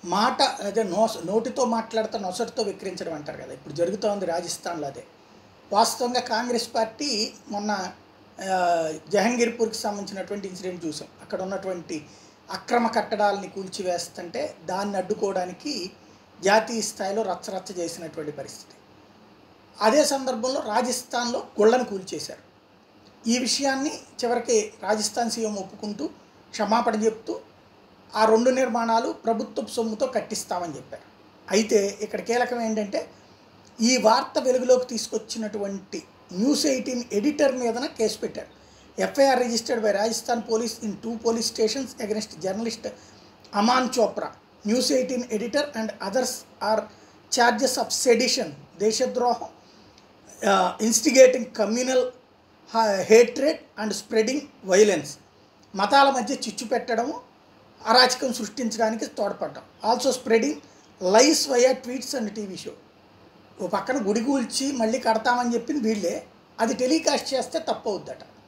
మాట అదే నో నోటితో మాట్లాడుతూ నొసటితో విక్రించడం అంటారు కదా ఇప్పుడు జరుగుతోంది రాజస్థాన్లో అదే వాస్తవంగా కాంగ్రెస్ పార్టీ మొన్న ఆ, జహంగీర్పూర్కి సంబంధించినటువంటి ఇన్సిడెంట్ చూసాం అక్కడ ఉన్నటువంటి అక్రమ కట్టడాలని కూల్చివేస్తుంటే దాన్ని అడ్డుకోవడానికి జాతీయ స్థాయిలో రచ్చరచ్చ చేసినటువంటి పరిస్థితి అదే సందర్భంలో రాజస్థాన్లో గుళ్ళను కూల్చేశారు ఈ విషయాన్ని చివరికి రాజస్థాన్ సీఎం ఒప్పుకుంటూ క్షమాపణ చెప్తూ ఆ రెండు నిర్మాణాలు ప్రభుత్వ సొమ్ముతో కట్టిస్తామని చెప్పారు అయితే ఇక్కడ కీలకం ఏంటంటే ఈ వార్త వెలుగులోకి తీసుకొచ్చినటువంటి న్యూస్ ఎయిటీన్ ఎడిటర్ మీదన కేసు పెట్టారు FIR registered by Rajasthan police in two police stations against journalist Aman Chopra News Eighteen editor and others are charges of sedition దేశద్రోహం instigating communal hatred and spreading violence మతాల మధ్య చిచ్చు పెట్టడము అరాచకం సృష్టించడానికి తోడ్పడడం also spreading lies via tweets and TV show ఓ పక్కన గుడి కూల్చి మళ్ళీ కడతామని చెప్పింది వీళ్ళే అది టెలికాస్ట్ చేస్తే తప్పు అవుద్దట